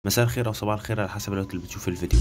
مساء الخير او صباح الخير على حسب الوقت اللي بتشوف الفيديو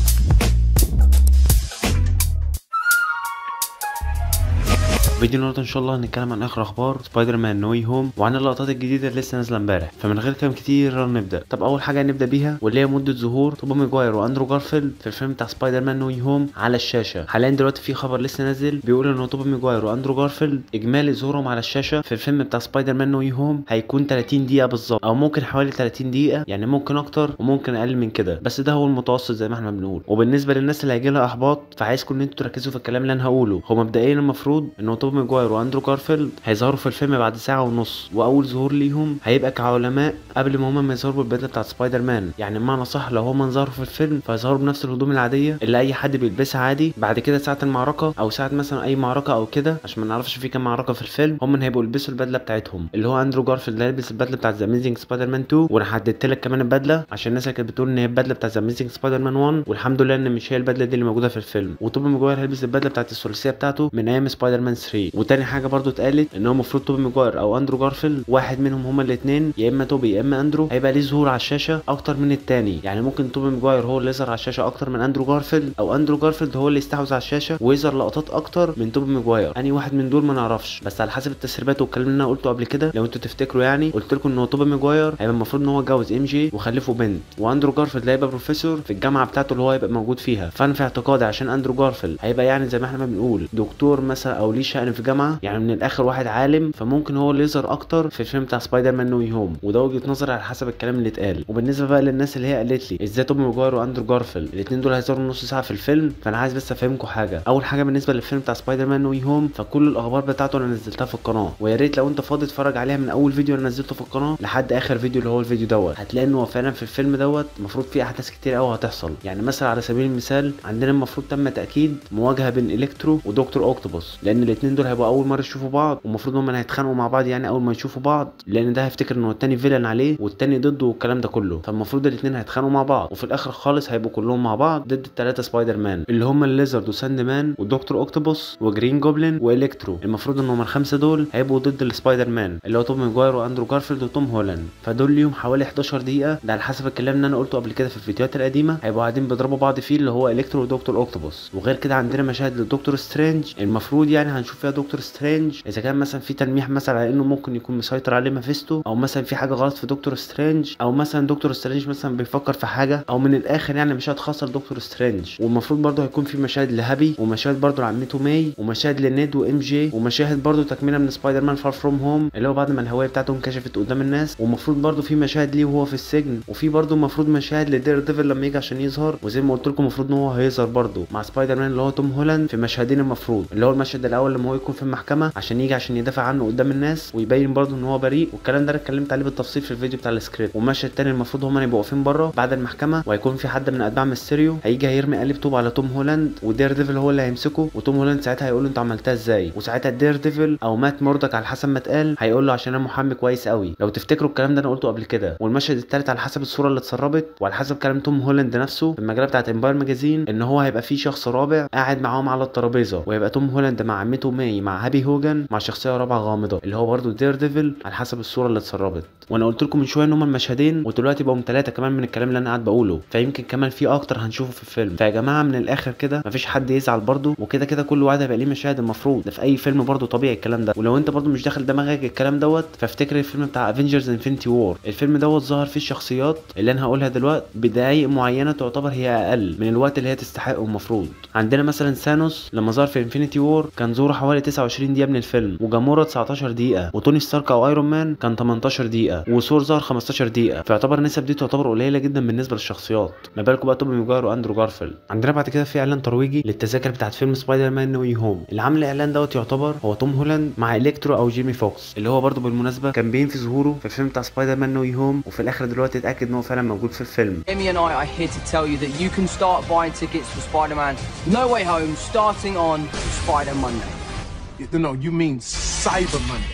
فيديو النهارده ان شاء الله هنتكلم عن اخر اخبار سبايدر مان نوي هوم وعن اللقطات الجديده اللي لسه نازله امبارح فمن غير كلام كتير يلا نبدا طب اول حاجه هنبدا بيها واللي هي مده ظهور توبي ماجواير واندرو جارفيلد في الفيلم بتاع سبايدر مان نوي هوم على الشاشه حاليا دلوقتي في خبر لسه نازل بيقول ان توبي ماجواير واندرو جارفيلد اجمالي ظهورهم على الشاشه في الفيلم بتاع سبايدر مان نوي هوم هيكون 30 دقيقه بالظبط او ممكن حوالي 30 دقيقه يعني ممكن اكتر وممكن اقل من كده بس ده هو المتوسط زي ما احنا بنقول وبالنسبه للناس اللي هيجي لها احباط فعايزكم ان انتوا تركزوا في الكلام اللي انا هقوله هو مبدئيا المفروض ان توبي ماجواير واندرو جارفيلد هيظهروا في الفيلم بعد ساعة ونص وأول ظهور ليهم هيبقى كعلماء قبل ما هما ما يظهروا بالبدلة بتاعت سبايدر مان يعني بمعنى صح لو هما ظهروا في الفيلم فيظهروا بنفس الهدوم العادية اللي أي حد بيلبسها عادي بعد كده ساعة المعركة أو ساعة مثلا أي معركة أو كده عشان ما نعرفش في كام معركة في الفيلم هما هيبقوا يلبسوا البدلة بتاعتهم اللي هو أندرو جارفيلد هيلبس البدلة بتاعت ذا أميزنج سبايدر مان 2 وأنا حددت لك كمان البدلة عشان الناس اللي كانت بتقول إن هي البدلة بتاعت ذا أميزنج سبايدر مان 1 والحمد لله إن مش هي البدلة دي اللي موجودة في الفيلم وتوبي ماجواير هيلبس البدلة بتاعت الثلاثية بتاعته من أيام سبايدر مان 3 وتاني حاجة برضو اتقالت إن هو المفروض توبي ماجواير او اندرو جارفيلد واحد منهم هما الاثنين يا اما توبي يا اما اندرو هيبقى ليه ظهور على الشاشه اكتر من التاني يعني ممكن توبي ماجواير هو اللي يظهر على الشاشه اكتر من اندرو جارفيلد او اندرو جارفيلد هو اللي يستحوذ على الشاشه ويظهر لقطات اكتر من توبي ماجواير اني واحد من دول ما نعرفش بس على حسب التسريبات والكلام اللي انا قلته قبل كده لو انتوا تفتكروا يعني قلت لكم ان هو توبي ماجواير هيبقى المفروض ان هو اتجوز ام جي وخلفه بنت واندرو جارفيلد هيبقى بروفيسور في الجامعه بتاعته اللي هو هيبقى موجود فيها فانا في اعتقادي عشان اندرو جارفيلد هيبقى يعني زي ما احنا ما بنقول دكتور مثلا او ليه شأن في جامعه يعني من الاخر واحد عالم فممكن هو اللي يظهر اكتر في الفيلم بتاع سبايدر مان نو هوم وده وجهه نظري على حسب الكلام اللي اتقال وبالنسبه بقى للناس اللي هي قالت لي ازاي توبي ماجواير واندرو جارفيلد الاثنين دول هيظهروا نص ساعه في الفيلم فانا عايز بس افهمكم حاجه اول حاجه بالنسبه للفيلم بتاع سبايدر مان نو هوم فكل الاخبار بتاعته انا نزلتها في القناه ويا ريت لو انت فاضي تتفرج عليها من اول فيديو انا نزلته في القناه لحد اخر فيديو اللي هو الفيديو دوت هتلاقي ان هو فعلا في الفيلم دوت المفروض فيه احداث كتير قوي هتحصل يعني مثلا على سبيل المثال عندنا المفروض تم تاكيد مواجهه بين الكترو ودكتور اوكتوبوس لان الاثنين دول هيبقوا اول مره يشوفوا بعض والمفروض هم هيتخانقوا مع بعض يعني اول ما يشوفوا بعض لان ده هيفتكر ان هو التاني فيلن عليه والتاني ضده والكلام ده كله فالمفروض الاثنين هيتخانقوا مع بعض وفي الاخر خالص هيبقوا كلهم مع بعض ضد الثلاثه سبايدر مان اللي هم الليزرد وساند مان ودكتور اوكتوبوس وجرين جوبلin والكترو المفروض ان هم الخمسه دول هيبقوا ضد السبايدر مان اللي هو توم ماجواير واندرو جارفيلد وتوم هولاند فدول ليهم حوالي 11 دقيقه ده على حسب الكلام اللي انا قلته قبل كده في الفيديوهات القديمه هيبقوا قاعدين بيضربوا بعض فيه اللي هو الكترو ودكتور اوكتوبوس وغير كده عندنا مشاهد لدكتور سترينج المفروض يعني هنشوف فيها دكتور سترينج اذا كان مثلا في تلميح مثلا على انه ممكن يكون مسيطر عليه مافيستو او مثلا في حاجه غلط في دكتور سترينج او مثلا دكتور سترينج مثلا بيفكر في حاجه او من الاخر يعني مشاهد خاصه لدكتور سترينج والمفروض برضه هيكون في مشاهد لهابي ومشاهد برضه لعمته ماي ومشاهد لنيد وام جي ومشاهد برضه تكمله من سبايدر مان فار فروم هوم اللي هو بعد ما الهويه بتاعته انكشفت قدام الناس والمفروض برضه في مشاهد ليه وهو في السجن وفي برضه المفروض مشاهد لدير ديفل لما يجي عشان يظهر وزي ما قلت لكم المفروض ان هو هيظهر برضه مع سبايدر مان اللي هو توم هولاند في مشهدين المفروض اللي هو المشهد الاول لما هو يكون في المحكمه عشان يجي عشان يدافع عنه قدام الناس ويبين برضه ان هو بريء والكلام ده انا اتكلمت عليه بالتفصيل في الفيديو بتاع السكريبت والمشهد التاني المفروض هما يبقوا واقفين بره بعد المحكمه وهيكون في حد من اتباع ميستيريو هيجي هيرمي قلب طوب على توم هولاند ودير ديفل هو اللي هيمسكه وتوم هولاند ساعتها هيقول له انت عملتها ازاي وساعتها دير ديفل او مات موردك على حسب ما اتقال هيقول له عشان انا محامي كويس قوي لو تفتكروا الكلام ده انا قلته قبل كده والمشهد التالت على حسب الصوره اللي اتسربت وعلى حسب كلام توم هولاند نفسه في المجله بتاعت امباير ماجازين ان هو هيبقى في شخص رابع قاعد معاهم على الترابيزه وهيبقى توم هولاند مع عمته ماي مع هابي هوجن مع شخصيه رابعه غامضه اللي هو برضه دير ديفل على حسب الصوره اللي اتسربت وانا قلت لكم من شويه ان هما المشهدين ودلوقتي بقوا ثلاثه كمان من الكلام اللي انا قاعد بقوله فيمكن كمان في اكتر هنشوفه في الفيلم فيا جماعه من الاخر كده مفيش حد يزعل برضه وكده كده كل واحد هيبقى ليه مشاهد المفروض ده في اي فيلم برضه طبيعي الكلام ده ولو انت برضه مش داخل دماغك الكلام دوت فافتكر الفيلم بتاع افنجرز انفينيتي وور الفيلم دوت ظهر فيه الشخصيات اللي انا هقولها دلوقتي بدقايق معينه تعتبر هي اقل من الوقت اللي هي تستحقه المفروض عندنا مثلا سانوس لما ظهر في انفينيتي وور كان ظهوره حوالي 29 دقيقه من الفيلم وجامورا 19 دقيقه وتوني ستارك او ايرون مان كان 18 دقيقه وثور ظهر 15 دقيقه فيعتبر النسب دي تعتبر قليله جدا بالنسبه للشخصيات ما بالكم بقى توبي ماجواير واندرو جارفيلد عندنا بعد كده في اعلان ترويجي للتذاكر بتاعت فيلم سبايدر مان نو هوم اللي عامل الاعلان دوت يعتبر هو توم هولاند مع الكترو او جيمي فوكس اللي هو برضه بالمناسبه كان باين في ظهوره في الفيلم بتاع سبايدر مان نو هوم وفي الاخر دلوقتي اتاكد ان هو فعلا موجود في الفيلم Amy and I are here to tell you that you can start buying tickets for Spider-Man No Way Home starting on Spider Monday. No, no, you mean Cyber Monday.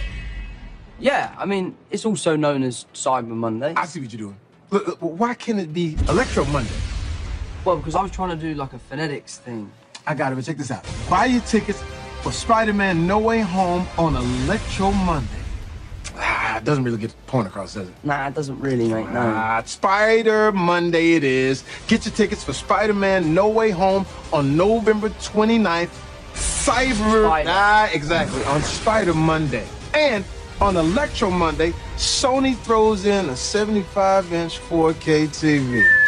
Yeah, I mean, it's also known as Cyber Monday. I see what you're doing. Look, look, but why can't it be Electro Monday? Well, because I was trying to do like a phonetics thing. I got it, but check this out. Buy your tickets for Spider-Man No Way Home on Electro Monday. Ah, it doesn't really get the point across, does it? Nah, it doesn't really, mate. No. Ah, Spider Monday it is. Get your tickets for Spider Man No Way Home on November 29th. Cyber. Spider. Ah, exactly. On Spider Monday. And on Electro Monday, Sony throws in a 75 inch 4K TV.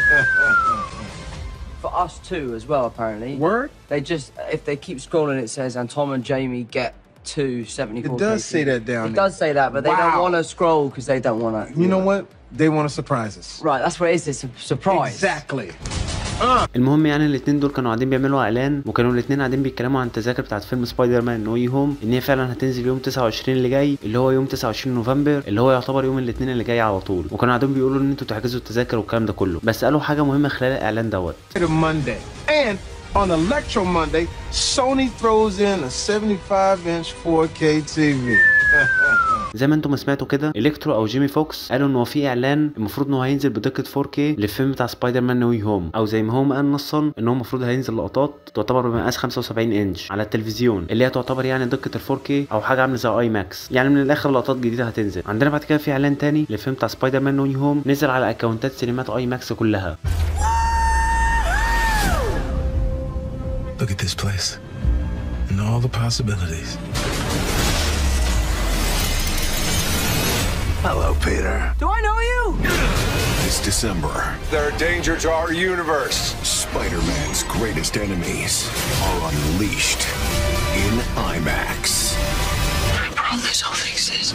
For us too, as well. Apparently. Word? They just if they keep scrolling, it says and Tom and Jamie get two 74. It does say that down It there. does say that, but they don't Wow. want to scroll because they don't want to. You know what? They want to surprise us. Right, that's what it is. It's a surprise. Exactly. المهم يعني الاتنين دول كانوا قاعدين بيعملوا اعلان وكانوا الاتنين قاعدين بيتكلموا عن التذاكر بتاعت فيلم سبايدر مان نو هوم ان هي فعلا هتنزل يوم 29 اللي جاي اللي هو يوم 29 نوفمبر اللي هو يعتبر يوم الاثنين اللي جاي على طول وكانوا قاعدين بيقولوا ان انتوا تحجزوا التذاكر والكلام ده كله بس قالوا حاجه مهمه خلال الاعلان دوت Spider Monday. And on Electro Monday, Sony throws in a 75 inch 4K TV. زي ما انتم ما سمعتوا كده الكترو او جيمي فوكس قالوا ان هو في اعلان المفروض ان هو هينزل بدقه 4K للفيلم بتاع سبايدر مان نو هوم او زي ما هو ما قال نصا ان هو المفروض هينزل لقطات تعتبر بمقاس 75 انش على التلفزيون اللي هي تعتبر يعني دقه ال 4K او حاجه عامله زي اي ماكس يعني من الاخر لقطات جديده هتنزل عندنا بعد كده في اعلان تاني للفيلم بتاع سبايدر مان نو هوم نزل على اكونتات سينمات اي ماكس كلها Look at this place and all the possibilities. Hello, Peter. Do I know you? This December, They're a danger to our universe. Spider Man's greatest enemies are unleashed in IMAX. I promise I'll fix this.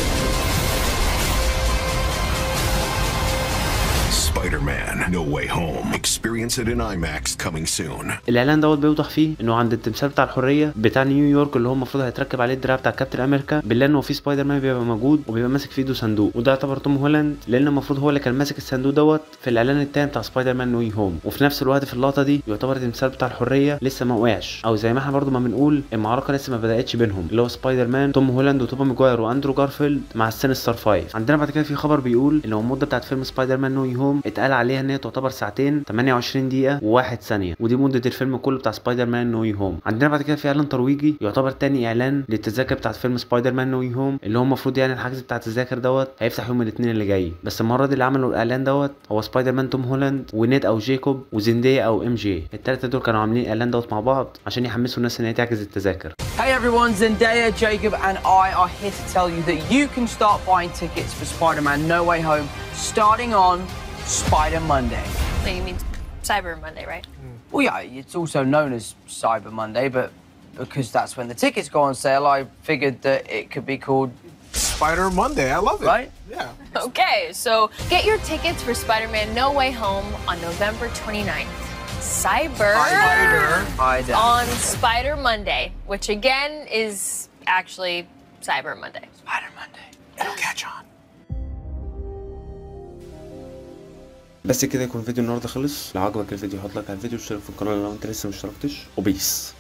Spider Man No Way Home. Experience it in IMAX coming soon. الاعلان دوت بيوضح فيه انه عند التمثال بتاع الحريه بتاع نيويورك اللي هو المفروض هيتركب عليه الدراع بتاع كابتن امريكا بالله انه في سبايدر مان بيبقى موجود وبيبقى ماسك في ايده صندوق وده يعتبر توم هولاند لان المفروض هو اللي كان ماسك الصندوق دوت في الاعلان التاني بتاع سبايدر مان نو هوم وفي نفس الوقت في اللقطه دي يعتبر التمثال بتاع الحريه لسه ما وقعش او زي ما احنا برضو ما بنقول المعركه لسه ما بداتش بينهم اللي هو سبايدر مان توم هولاند وتوبا ماجواير واندرو جارفيلد مع السينستر 5 عندنا بعد كده في خبر بيقول ان المده بتاعت فيلم سبايدر مان نو هوم اتقال عليها ان هي تعتبر ساعتين 28 دقيقه و1 ثانيه ودي مده الفيلم كله بتاع سبايدر مان نو هوم عندنا بعد كده في اعلان ترويجي يعتبر تاني اعلان للتذاكر بتاعت فيلم سبايدر مان نو هوم اللي هو المفروض يعني الحجز بتاع التذاكر دوت هيفتح يوم الاثنين اللي جاي بس المره دي اللي عملوا الاعلان دوت هو سبايدر مان توم هولاند ونيد او جيكوب وزندية او ام جي الثلاثه دول كانوا عاملين الاعلان دوت مع بعض عشان يحمسوا الناس ان هي تحجز التذاكر Hey everyone, Zendaya, Jacob, and I are here to tell you that you can start buying tickets for Spider Man No Way Home starting on Spider Monday. No, you mean Cyber Monday, right? Well, yeah, it's also known as Cyber Monday, but because that's when the tickets go on sale, I figured that it could be called, Spider Monday. I love it. right? Yeah. Okay, so get your tickets for Spider Man No Way Home on November 29th. Cyber, I'd, on Spider Monday, which again is actually Cyber Monday. Spider Monday. It'll catch on. بس كده يكون فيديو النهارده خلص لو عجبك الفيديو حط لايك على الفيديو واشترك في القناه لو انت لسه مشتركتش وبيس